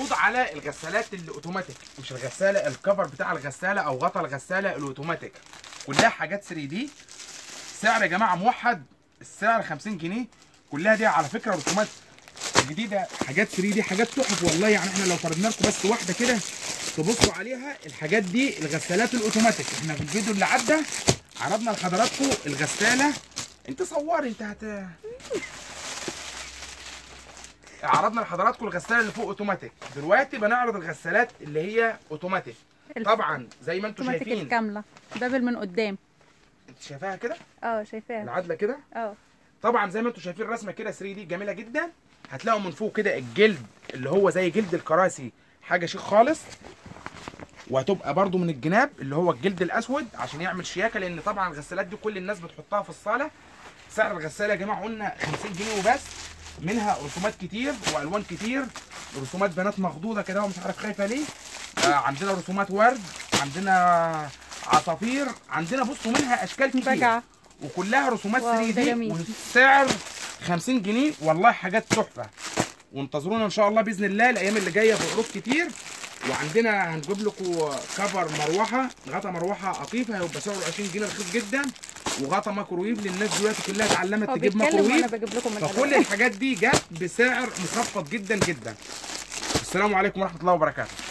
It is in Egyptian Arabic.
معروض على الغسالات الاوتوماتيك مش الغساله الكفر بتاع الغساله او غطا الغساله الاوتوماتيك كلها حاجات 3 دي سعر يا جماعه موحد السعر 50 جنيه كلها دي على فكره رسومات جديده حاجات 3 دي حاجات تحف والله يعني احنا لو فرضنا لكم بس واحده كده تبصوا عليها الحاجات دي الغسالات الاوتوماتيك احنا في الفيديو اللي عدى عرضنا لحضراتكم الغساله انت صوري انت هت عرضنا لحضراتكم الغساله اللي فوق اوتوماتيك دلوقتي بنعرض الغسالات اللي هي اوتوماتيك الف- طبعا زي ما انتم اوتوماتيك شايفين الكامله بابل من قدام انت شايفاها كده اه شايفاها العدله كده اه طبعا زي ما انتم شايفين رسمه كده 3 دي جميله جدا هتلاقوا من فوق كده الجلد اللي هو زي جلد الكراسي حاجه شيك خالص وهتبقى برضو من الجناب اللي هو الجلد الاسود عشان يعمل شياكه لان طبعا الغسالات دي كل الناس بتحطها في الصاله سعر الغساله يا جماعه قلنا 50 جنيه وبس منها رسومات كتير والوان كتير رسومات بنات مخضوضه كده ومش عارف خايفه ليه آه عندنا رسومات ورد عندنا عصافير عندنا بصوا منها اشكال كتير بجعه وكلها رسومات واو، 3 ده دي جميل. والسعر 50 جنيه والله حاجات تحفه وانتظرونا ان شاء الله باذن الله الايام اللي جايه بعروض كتير وعندنا هنجيب لكم كفر مروحه غطا مروحه قطيفه هيبقى سعره 20 جنيه رخيص جدا وغطا مايكرويف للناس دلوقتي كلها اتعلمت هو تجيب بيتكلم وانا مايكرويف بجيب لكم فكل الألوان. الحاجات دي جت بسعر مخفض جدا جدا السلام عليكم ورحمه الله وبركاته